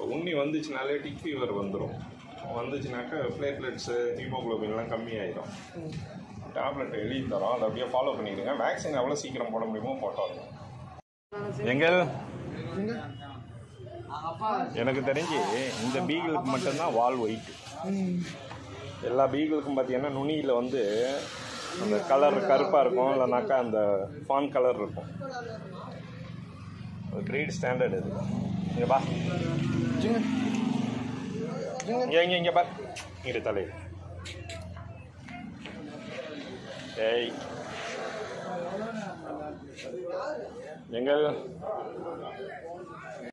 இப்போ உண்ணி வந்துச்சுனாலே tick fever வந்துடும் வந்துச்சுனாக்கா platelets ஹீமோகுளோபின்லாம் கம்மியாயிடும் டேப்லெட் எழுதி தரோம் அதை அப்படியே ஃபாலோ பண்ணிடுங்க வேக்சின் எவ்வளோ சீக்கிரம் போட முடியுமோ போட்டோம் எங்கள் எனக்கு தெரிஞ்சு இந்த பீகிளுக்கு மட்டும்தான் வால் ஒயிட் எல்லா பீகிளுக்கும் பார்த்தீங்கன்னா நுனியில் வந்து அந்த கலர் கருப்பாக இருக்கும் இல்லைனாக்கா அந்த ஃபான் கலர் இருக்கும் கிரேட் ஸ்டாண்டர்ட் இது இங்கே பா இங்கே இங்கே இங்கே பா இரு தலை ஏய் எங்கள்